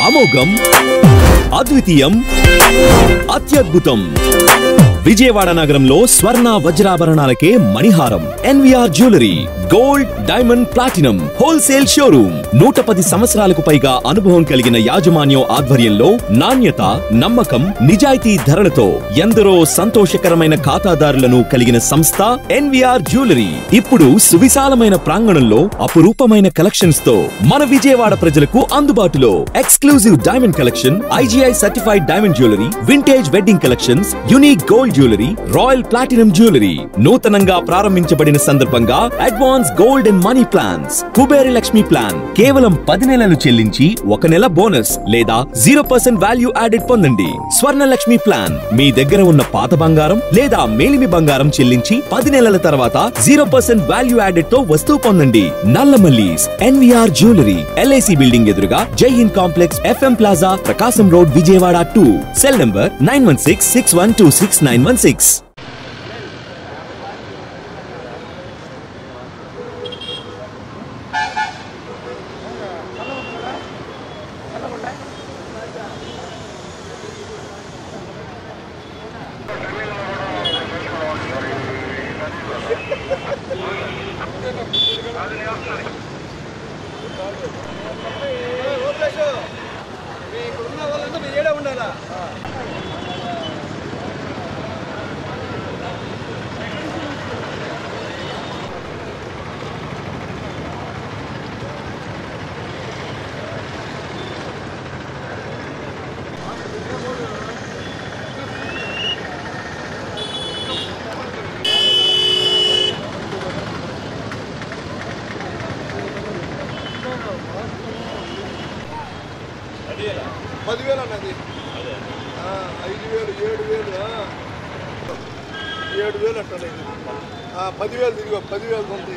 అమోఘం అద్వితీయం అత్యద్భుతం విజయవాడ నగరంలో స్వర్ణ వజ్రాభరణాలకే మణిహారం NVR jewellery gold diamond platinum wholesale showroom నూట పది సంవత్సరాలకు పైగా అనుభవం కలిగిన యాజమాన్యం ఆధ్వర్యంలో నాణ్యత నమ్మకం నిజాయితీ ధరలతో ఎందరో సంతోషకరమైన ఖాతాదారులను కలిగిన సంస్థ ఎన్విఆర్ జ్యువెలరీ ఇప్పుడు సువిశాలమైన ప్రాంగణంలో అపురూపమైన కలెక్షన్స్ తో మన విజయవాడ ప్రజలకు అందుబాటులో exclusive diamond collection IGI certified diamond jewellery vintage wedding collections unique gold jewellery royal platinum jewellery నూతనంగా ప్రారంభించబడిన సందర్భంగా advance gold and money plans Kubera Lakshmi plan కేవలం పది నెలలు చెల్లించి ఒక నెల బోనస్ లేదా జీరో పర్సెంట్ వాల్యూ యాడెడ్ పొందండి స్వర్ణ లక్ష్మి ప్లాన్ మీ దగ్గర ఉన్న పాత బంగారం లేదా మేలిమి బంగారం చెల్లించి పది నెలల తర్వాత జీరో పర్సెంట్ వాల్యూ యాడెడ్ తో వస్తువు పొందండి Nallamallis NVR jewellery LIC building ఎదురుగా Jai Hind complex FM plaza Prakasam road Vijayawada two cell number nine one six six one two six nine one six పదివేలు అన్నది ఆ, ఐదు వేలు ఏడు వేలు ఆ. ఏడు వేలు అట్లా పదివేలు తిరిగి పదివేలు ఉంది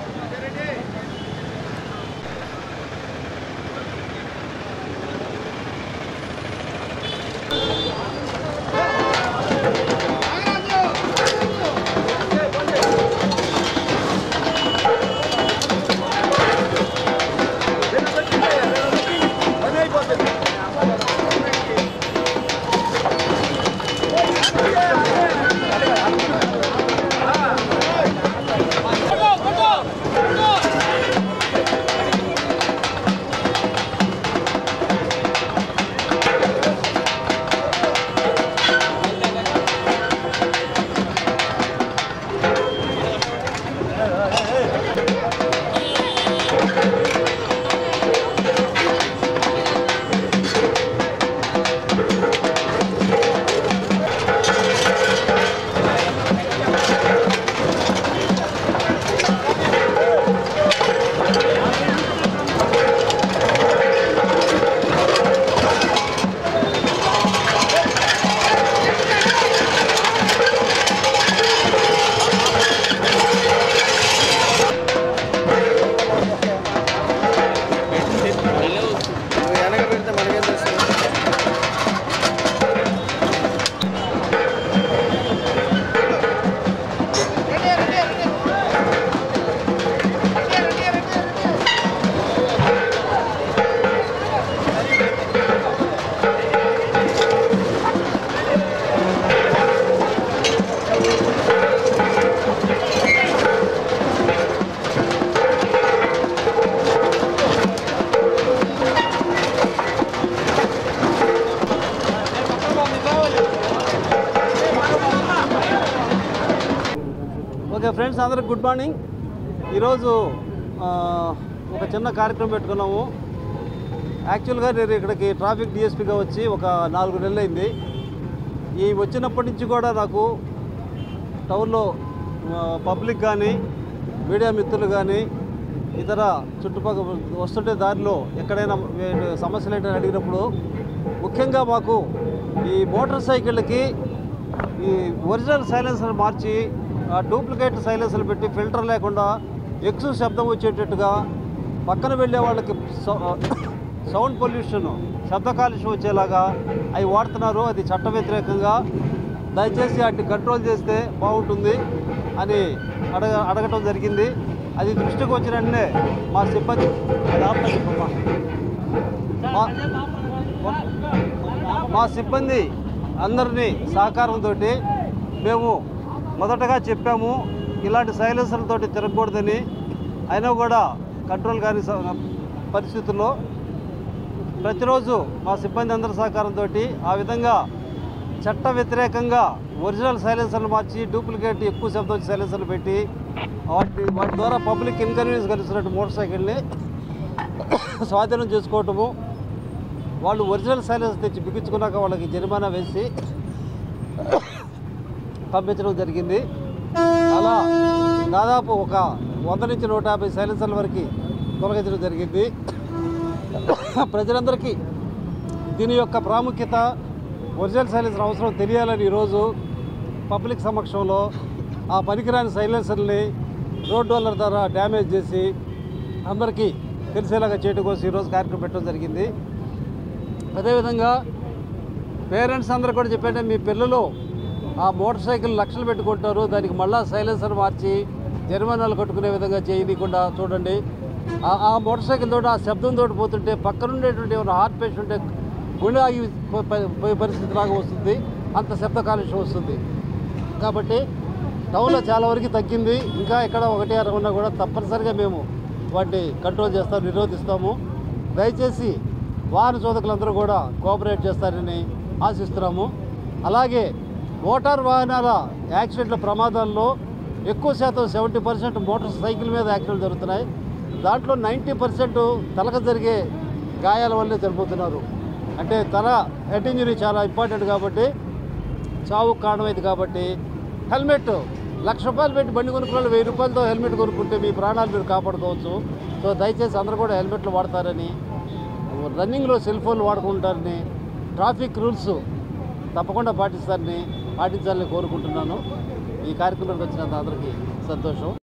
వెనక పెడితే మనకేం తెలుస్తుంది ఓకే ఫ్రెండ్స్ అందరికి గుడ్ మార్నింగ్ ఈరోజు ఆ, ఒక చిన్న కార్యక్రమం పెట్టుకున్నాము యాక్చువల్గా నేను ఇక్కడికి ట్రాఫిక్ డిఎస్పీగా వచ్చి ఒక నాలుగు నెలలు అయింది ఈ వచ్చినప్పటి నుంచి కూడా నాకు టౌన్లో ఆ, పబ్లిక్ కానీ మీడియా మిత్రులు కానీ ఇతర చుట్టుపక్కల వస్తుంటే దారిలో ఎక్కడైనా వే- సమస్యలు ఏంటని అడిగినప్పుడు ముఖ్యంగా మాకు ఈ మోటార్ సైకిళ్ళకి ఈ ఒరిజినల్ సైలెన్సర్ మార్చి ఆ డూప్లికేట్ సైలెన్సర్లు పెట్టి ఫిల్టర్ లేకుండా ఎక్కువ శబ్దం వచ్చేటట్టుగా పక్కన వెళ్ళే వాళ్ళకి సౌ- సౌండ్ పొల్యూషన్ శబ్ద కాలుష్యం వచ్చేలాగా అవి వాడుతున్నారు అది చట్ట వ్యతిరేకంగా దయచేసి వాటిని కంట్రోల్ చేస్తే బాగుంటుంది అని అడగ అడగటం జరిగింది అది దృష్టికి వచ్చిన వెంటనే మా సిబ్బంది అది ఆపమని చెప్పమ్మా. మా మా సిబ్బంది అందరినీ సహకారంతో మేము మొదటగా చెప్పాము ఇలాంటి సైలెన్సర్లతో తిరగకూడదని అయినా కూడా కంట్రోల్ కాని స- పరిస్థితుల్లో ప్రతిరోజు మా సిబ్బంది అందరి సహకారంతో ఆ విధంగా చట్ట వ్యతిరేకంగా ఒరిజినల్ సైలెన్సర్లు మార్చి డూప్లికేట్ ఎక్కువ శబ్దం వచ్చి సైలెన్సర్లు పెట్టి వాటి వాటి ద్వారా పబ్లిక్ ఇన్కన్వీనియన్స్ కలిసినట్టు మోటార్ సైకిల్ని స్వాధీనం చేసుకోవటము వాళ్ళు ఒరిజినల్ సైలెన్స్ తెచ్చి బిగించుకున్నాక వాళ్ళకి జరిమానా వేసి పంపించడం జరిగింది అలా దాదాపు ఒక వంద నుంచి నూట యాభై సైలెన్సర్ల వరకు తొలగించడం జరిగింది ప్రజలందరికీ దీని యొక్క ప్రాముఖ్యత ఒరిజినల్ సైలెన్సర్ అవసరం తెలియాలని ఈరోజు పబ్లిక్ సమక్షంలో ఆ పనికిరాని సైలెన్సర్ని రోడ్ రోలర్ ద్వారా డ్యామేజ్ చేసి అందరికీ తెలిసేలాగా చేయడం కోసం ఈరోజు కార్యక్రమం పెట్టడం జరిగింది అదేవిధంగా పేరెంట్స్ అందరూ కూడా చెప్పండి మీ పిల్లలు ఆ మోటార్ సైకిల్ లక్షలు పెట్టుకుంటారు దానికి మళ్ళా సైలెన్సర్ మార్చి జరిమానాలు కట్టుకునే విధంగా చేయనీయకుండా చూడండి ఆ- ఆ మోటార్ సైకిల్ తోటి ఆ శబ్దం తోటి పోతుంటే పక్కనుండేటువంటి ఏమైనా హార్ట్ పేషెంట్ ఉంటే గుండె ఆగి పో- పో- పోయే పరిస్థితి లాగా వస్తుంది అంత శబ్ద కాలుష్యం వస్తుంది కాబట్టి టౌన్లో చాలా వరకు తగ్గింది ఇంకా ఎక్కడ ఒకటి అర ఉన్నా కూడా తప్పనిసరిగా మేము వాటిని కంట్రోల్ చేస్తాం నిరోధిస్తాము దయచేసి వాహన చోదకులందరూ కూడా కోఆపరేట్ చేస్తారని ఆశిస్తున్నాము అలాగే మోటార్ వాహనాల యాక్సిడెంట్ల ప్రమాదాల్లో ఎక్కువ శాతం సెవెంటీ పర్సెంట్ మోటార్ సైకిల్ మీద యాక్సిడెంట్ జరుగుతున్నాయి దాంట్లో నైంటీ పర్సెంట్ తలకు జరిగే గాయాల వల్లే చనిపోతున్నారు అంటే తల హెడ్ ఇంజరీ చాలా ఇంపార్టెంట్ కాబట్టి చావుకు కారణమైంది కాబట్టి హెల్మెట్ లక్ష రూపాయలు పెట్టి బండి కొనుక్కున్న వెయ్యి రూపాయలతో హెల్మెట్ కొనుక్కుంటే మీ ప్రాణాలు మీరు కాపాడుకోవచ్చు సో దయచేసి అందరూ కూడా హెల్మెట్లు వాడతారని రన్నింగ్లో సెల్ ఫోన్లు వాడుకుంటారని ట్రాఫిక్ రూల్స్ తప్పకుండా పాటిస్తారని పాటించాలని కోరుకుంటున్నాను ఈ కార్యక్రమానికి వచ్చినంత అందరికీ సంతోషం